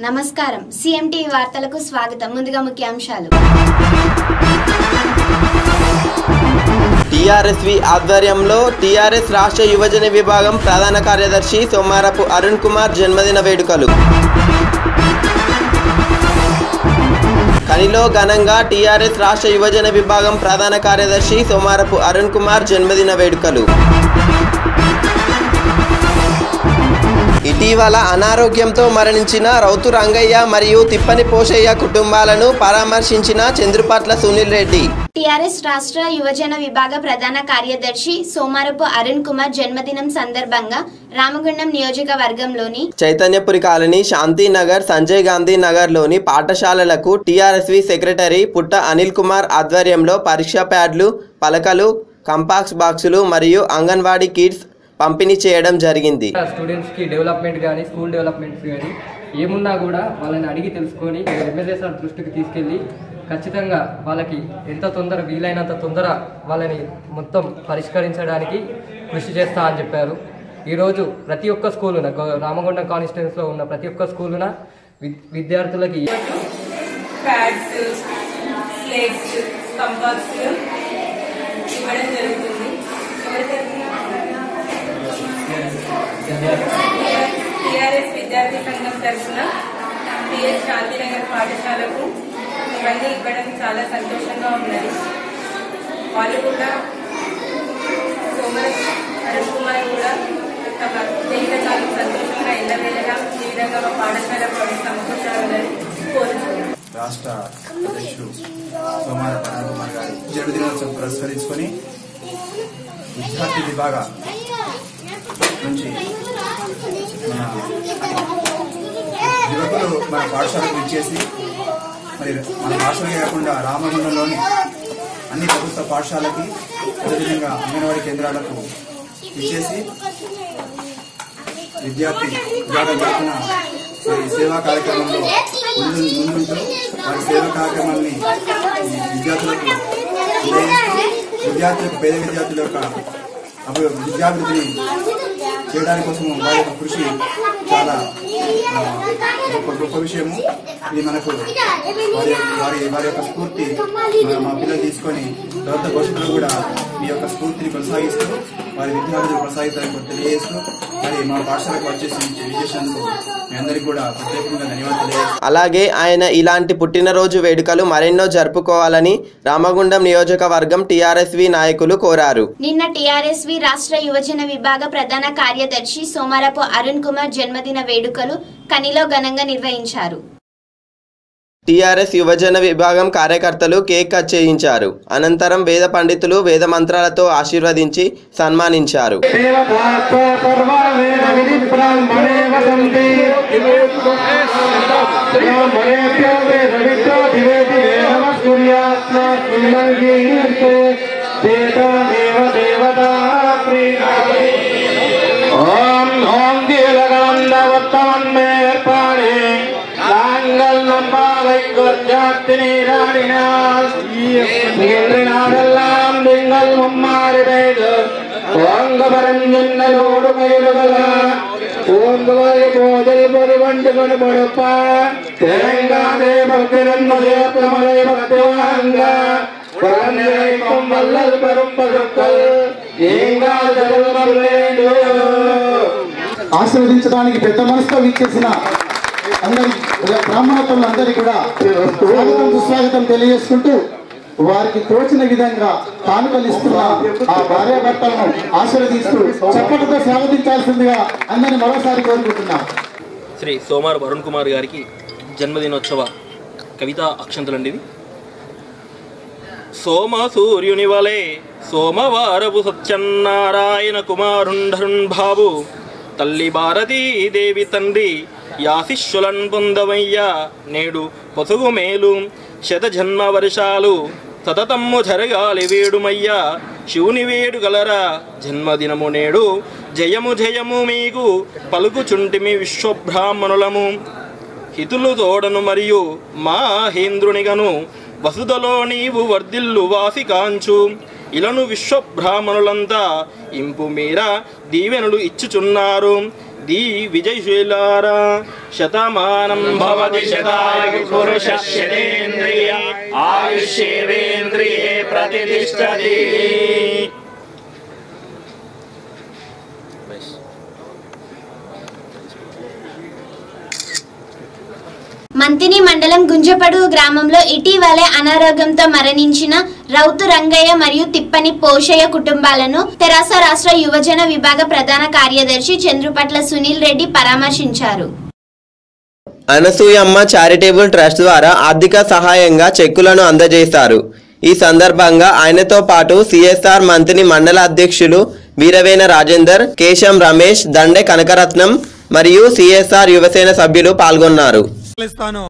నమస్కారం సిఎంటీవీ వార్తలకు స్వాగతం ముందుగా ముఖ్యాంశాలు టీఆర్ఎస్వి ఆధ్వర్యంలో టీఆర్ఎస్ రాష్ట్ర యువజన విభాగం ప్రధాన కార్యదర్శి సోమారపు అరుణ్ కుమార్ జన్మదిన వేడుకలు కనిలో ఘనంగా టీఆర్ఎస్ రాష్ట్ర యువజన విభాగం ప్రధాన కార్యదర్శి సోమారపు అరుణ్ కుమార్ జన్మదిన వేడుకలు ఇటీవల అనారోగ్యంతో మరణించిన రౌతు రంగయ్య మరియు తిప్పని పోషయ్య కుటుంబాలను పరామర్శించిన చంద్రుపట్ల సునీల్ రెడ్డి టిఆర్ఎస్ రాష్ట్ర యువజన విభాగ ప్రధాన కార్యదర్శి సోమారపు అరుణ్ కుమార్ జన్మదినం సందర్భంగా రామగుండం నియోజకవర్గంలోని చైతన్యపురి కాలనీ శాంతినగర్ సంజయ్ గాంధీ నగర్లోని పాఠశాలలకు టీఆర్ఎస్వి సెక్రటరీ పుట్ట అనిల్ కుమార్ ఆధ్వర్యంలో పరీక్షా ప్యాడ్లు పలకలు కంపాక్స్ బాక్సులు మరియు అంగన్వాడీ కిట్స్ పంపిణీ చేయడం జరిగింది స్టూడెంట్స్కి డెవలప్మెంట్ కానీ స్కూల్ డెవలప్మెంట్స్ కానీ ఏమున్నా కూడా వాళ్ళని అడిగి తెలుసుకొని ఎమ్మెల్యే సార్ దృష్టికి తీసుకెళ్ళి ఖచ్చితంగా వాళ్ళకి ఎంత తొందర వీలైనంత తొందర వాళ్ళని మొత్తం పరిష్కరించడానికి కృషి చేస్తా అని చెప్పారు ఈరోజు ప్రతి ఒక్క స్కూలున గో- రామగుండం కాన్స్టిట్యున్సీలో ఉన్న ప్రతి ఒక్క స్కూలున వి- విద్యార్థులకి ప్యాడ్స్ స్లేట్స్ కంపాస్ ఇవ్వడం జరుగుతుంది ఎవరి తరఫున? టిఆర్ఎస్ విద్యార్థి సంఘం తరఫున టిఎస్ శాంతినగర్ పాఠశాలకు ఇవన్నీ ఇవ్వడం చాలా సంతోషంగా ఉన్నది వాళ్ళు కూడా సోమర అరుణ్ కుమార్ కూడా తమ జీవితకాలం సంతోషంగా ఎల్లవేళలా ఈ విధంగా మా పాఠశాలకు అవి సమకూర్చాలని కోరుతున్నాను రాష్ట్ర అధ్యక్షుడు సోమార పవన్ కుమార్ గారి జన్మదినోత్సవం పురస్కరించుకొని విద్యార్థి విభాగ నుంచి మన యువకులు మన పాఠశాలకు ఇచ్చేసి మరి మన పాఠశాలకే కాకుండా రామగుండంలోని అన్ని ప్రభుత్వ పాఠశాలకి అదేవిధంగా అంగన్వాడీ కేంద్రాలకు ఇచ్చేసి విద్యార్థి విభాగం తరఫున మరి సేవా కార్యక్రమంలో ముందు ముందుంటూ వారి సేవా కార్యక్రమాన్ని ఈ విద్యార్థులకు అందజేస్తూ విద్యార్థులకు పేద విద్యార్థుల యొక్క అభి విద్యాభివృద్ధిని చేయడానికి కోసం వారి యొక్క కృషి చాలా ఆ, గొప్ప గొప్ప విషయము ఇది మనకు వారి వారి వారి యొక్క స్ఫూర్తి మన- మా పిల్లలు తీసుకొని తర్వాత భవిష్యత్తులో కూడా మీ యొక్క స్ఫూర్తిని కొనసాగిస్తూ వారి విద్యార్థులు కొనసాగిస్తారని తెలియజేస్తూ మరి మా పాఠశాలకు వచ్చేసి విజేసినందుకు మీ అందరికీ కూడా ప్రత్యేకంగా ధన్యవాదాలు తెలియజేస్తున్నాను. అలాగే ఆయన ఇలాంటి పుట్టినరోజు వేడుకలు మరెన్నో జరుపుకోవాలని రామగుండం నియోజకవర్గం టీఆర్ఎస్వి నాయకులు కోరారు నిన్న టిఆర్ఎస్వి రాష్ట్ర యువజన విభాగ ప్రధాన కార్యదర్శి సోమారపు అరుణ్ కుమార్ జన్మదిన వేడుకలు కనిలో ఘనంగా నిర్వహించారు టీఆర్ఎస్ యువజన విభాగం కార్యకర్తలు కేక్ కట్ చేయించారు అనంతరం వేద పండితులు వేద మంత్రాలతో ఆశీర్వదించి సన్మానించారు దేవతాస్వ సర్వవేద విధి బ్రాహ్మణే వసంతి బ్రాహ్మణేభ్యో వేద విద్యో దివేది వేదమస్కుర్యాత్మ శ్రీమంగీర్తే దేవదేవ దేవతా ప్రీణామి ఓం ఓం దీలగంధవత్తమన్మేర్పాణి நாங்கள் நம்பாவை கொச்சாத்தினீராடினால் இன்று நாடெல்லாம் நீங்கள் மும்மாறி பெய்து ஓங்க பரஞ்சன்னலோடு மயிலுகளா ஓங்குவாய் போதில் பொது வண்டு கொடு கொடுப்ப திரங்காதே பக்திரன் மலையத்தமலை பக்தி வாங்க பரநிலைக்கும் வல்லல் பெரும் பசுக்கள் நீங்கள் செல்வம் ఆశీర్వదించడానికి పెద్ద మనసుతో విచ్చేసిన అందరి బ్రాహ్మణత్వంలో కూడా స్వాగతం సుస్వాగతం తెలియజేసుకుంటూ వారికి తోచిన విధంగా కానుకలు ఇస్తున్న ఆ భార్యాభర్తలను ఆశీర్వదిస్తూ చప్పటితో స్వాగతించాల్సిందిగా అందరిని మరోసారి కోరుకుంటున్నాం శ్రీ సోమార్ వరుణ్ కుమార్ గారికి జన్మదినోత్సవ కవితా అక్షంతలండి ఇవి సోమ సూర్యుని వలె సోమవారపు సత్యనారాయణ కుమారుండరుణ్ బాబు తల్లి భారతీదేవి తండ్రి యాశిష్యులన్ పొందవయ్యా నేడు పొసుగు మేలు శత జన్మ వర్షాలు సతతమ్ము జరగాలి వేడుమయ్యా శివుని వేడు గలరా జన్మదినము నేడు జయము జయము మీకు పలుకుచుంటిమి విశ్వబ్రాహ్మణులము హితులు తోడను మరియు మా హేంద్రునిగను వసుదలో నీవు వర్ధిల్లు వాసి కాంచు ఇలను విశ్వబ్రాహ్మణులంతా ఇంపు మీర దీవెనులు ఇచ్చుచున్నారు దీ విజయశీలార శతమానం భవతి శతాయు పురుష శతేంద్రియ ఆయుష్యేవేంద్రియే ప్రతిష్టతి మంతిని మండలం గుంజపడుగు గ్రామంలో ఇటీవలే అనారోగ్యంతో మరణించిన రౌతు రంగయ్య మరియు తిప్పని పోషయ్య కుటుంబాలను తెరాస రాష్ట్ర యువజన విభాగ ప్రధాన కార్యదర్శి చంద్రుపట్ల సునీల్ రెడ్డి పరామర్శించారు అనసూయమ్మ చారిటబుల్ ట్రస్ట్ ద్వారా ఆర్థిక సహాయంగా చెక్కులను అందజేశారు ఈ సందర్భంగా ఆయనతో పాటు సిఎస్ఆర్ మంత్రి మండల అధ్యక్షులు వీరవేన రాజేందర్ కేశం రమేష్ దండే కనకరత్నం మరియు సిఎస్ఆర్ యువసేన సభ్యులు పాల్గొన్నారు ఇస్తాను